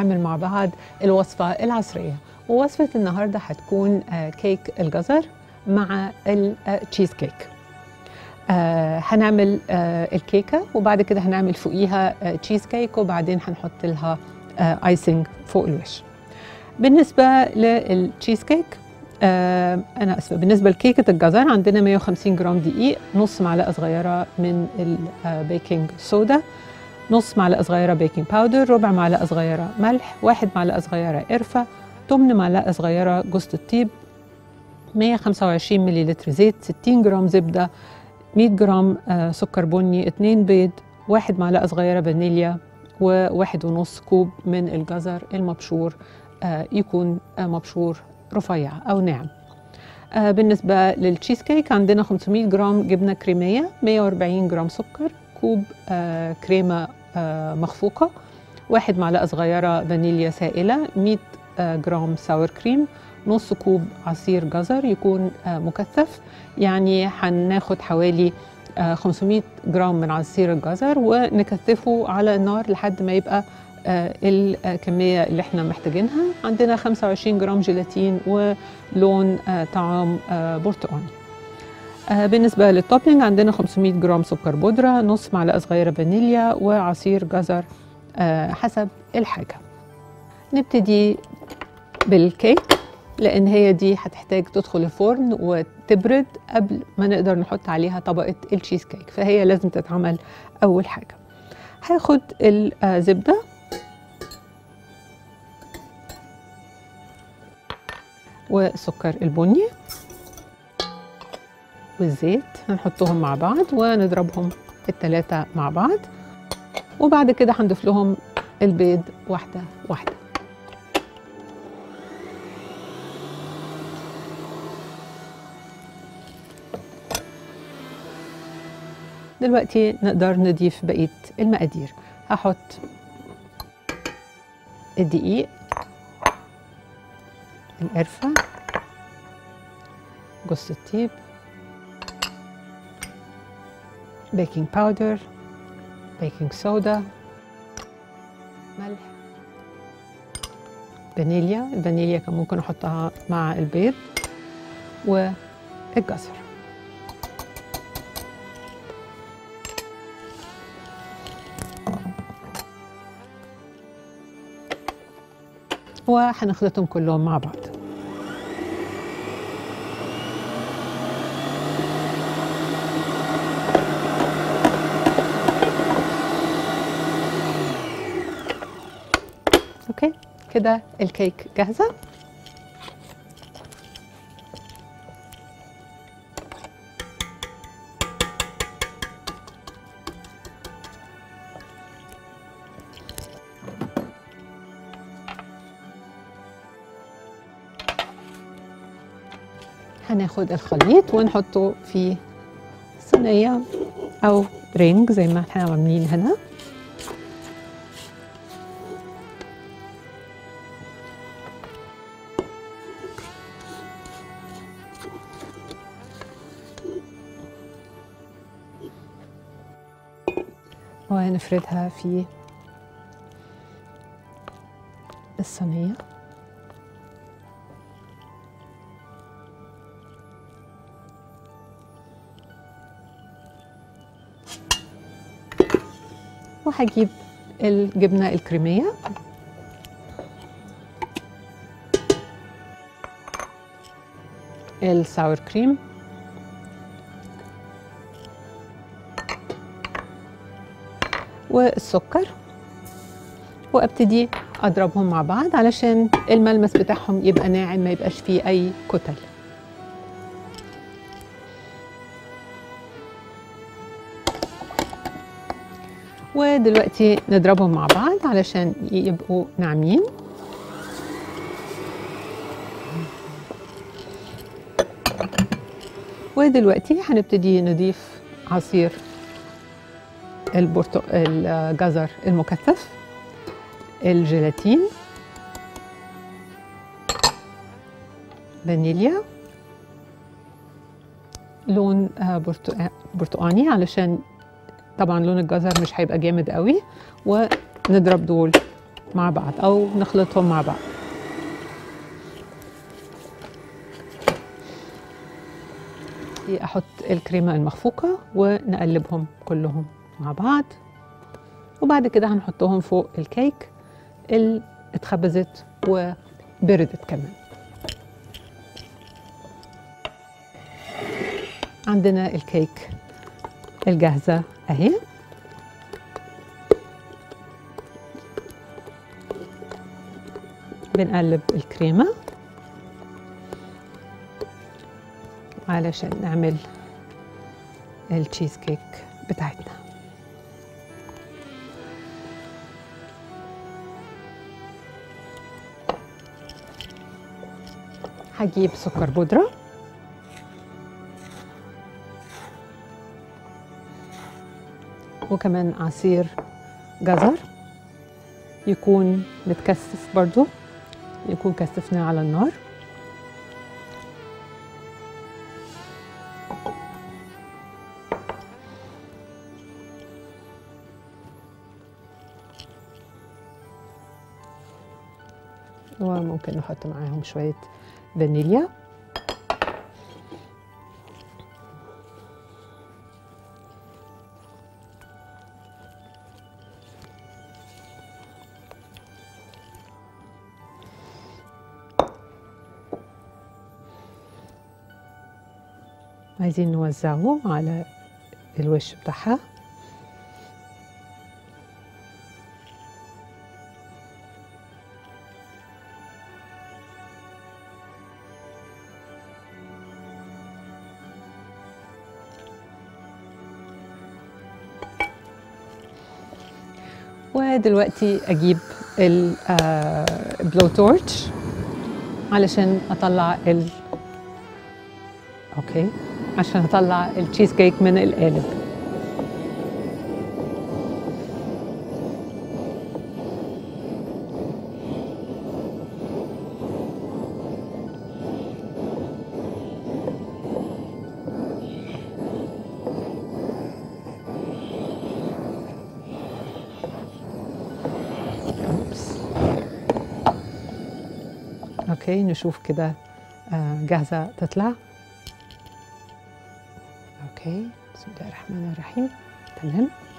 ونعمل مع بعض الوصفة العصرية ووصفة النهاردة هتكون آه، كيك الجزر مع التشيز كيك آه هنعمل آه الكيكة وبعد كده هنعمل فوقيها آه تشيز كيك وبعدين هنحط لها آه ايسنج فوق الوش بالنسبة للتشيز كيك آه أنا أسفة بالنسبة لكيكة الجزر عندنا 150 جرام دقيق نص معلقة صغيرة من البيكنج صودا نص معلقة صغيرة بيكنج باودر ربع معلقة صغيرة ملح واحد معلقة صغيرة قرفة تمن معلقة صغيرة جوز الطيب 125 مليلتر زيت 60 جرام زبدة 100 جرام آه، سكر بني 2 بيض واحد معلقة صغيرة فانيليا وواحد ونص كوب من الجزر المبشور آه، يكون آه، مبشور رفيع أو ناعم آه، بالنسبة للتشيز كيك عندنا 500 جرام جبنة كريمية 140 جرام سكر كوب آه، كريمة آه، مخفوقة واحد معلقة صغيرة فانيليا سائلة 100 آه، جرام ساور كريم نص كوب عصير جزر يكون آه، مكثف يعني هناخد حوالي آه، 500 جرام من عصير الجزر ونكثفه على النار لحد ما يبقى آه، الكمية اللي احنا محتاجينها عندنا 25 جرام جيلاتين ولون آه، طعام آه، برتقاني آه، بالنسبة للتوبينج عندنا 500 جرام سكر بودرة نص معلقة صغيرة فانيليا وعصير جزر آه، حسب الحاجة نبتدي بالكيك لأن هي دي هتحتاج تدخل الفرن وتبرد قبل ما نقدر نحط عليها طبقة التشيز كيك فهي لازم تتعمل أول حاجة هاخد الزبدة والسكر البني والزيت هنحطهم مع بعض ونضربهم التلاتة مع بعض وبعد كده هنضيف لهم البيض واحدة واحدة دلوقتي نقدر نضيف بقية المقادير هحط الدقيق القرفة جوز الطيب بيكنج باودر بيكنج صودا ملح فانيليا الفانيليا كان ممكن احطها مع البيض والجزر وهنخلطهم كلهم مع بعض اوكي كده الكيك جاهزه هناخد الخليط ونحطه في صينيه او رينج زي ما احنا عاملين هنا وهنفردها في الصينية وهجيب الجبنة الكريمية الساور كريم والسكر وابتدي اضربهم مع بعض علشان الملمس بتاعهم يبقى ناعم ما يبقاش فيه اي كتل ودلوقتي نضربهم مع بعض علشان يبقوا ناعمين ودلوقتي هنبتدي نضيف عصير البرتق... الجزر المكثف الجيلاتين فانيليا لون آه، برتق- برتقاني علشان طبعا لون الجزر مش هيبقى جامد قوي ونضرب دول مع بعض او نخلطهم مع بعض احط الكريمه المخفوقه ونقلبهم كلهم مع بعض وبعد كده هنحطهم فوق الكيك اللي اتخبزت وبردت كمان عندنا الكيك الجاهزة اهي بنقلب الكريمة علشان نعمل التشيز كيك بتاعتنا هجيب سكر بودرة وكمان عصير جزر يكون متكثف برضو يكون كثفناه على النار وممكن نحط معاهم شوية فانيليا عايزين نوزعه على الوش بتاعها ودلوقتي اجيب البلو تورش علشان اطلع ال اوكي عشان اطلع التشيز كيك من القالب أوبس. اوكي نشوف كده آه، جاهزه تطلع اوكي بسم الله الرحمن الرحيم تمام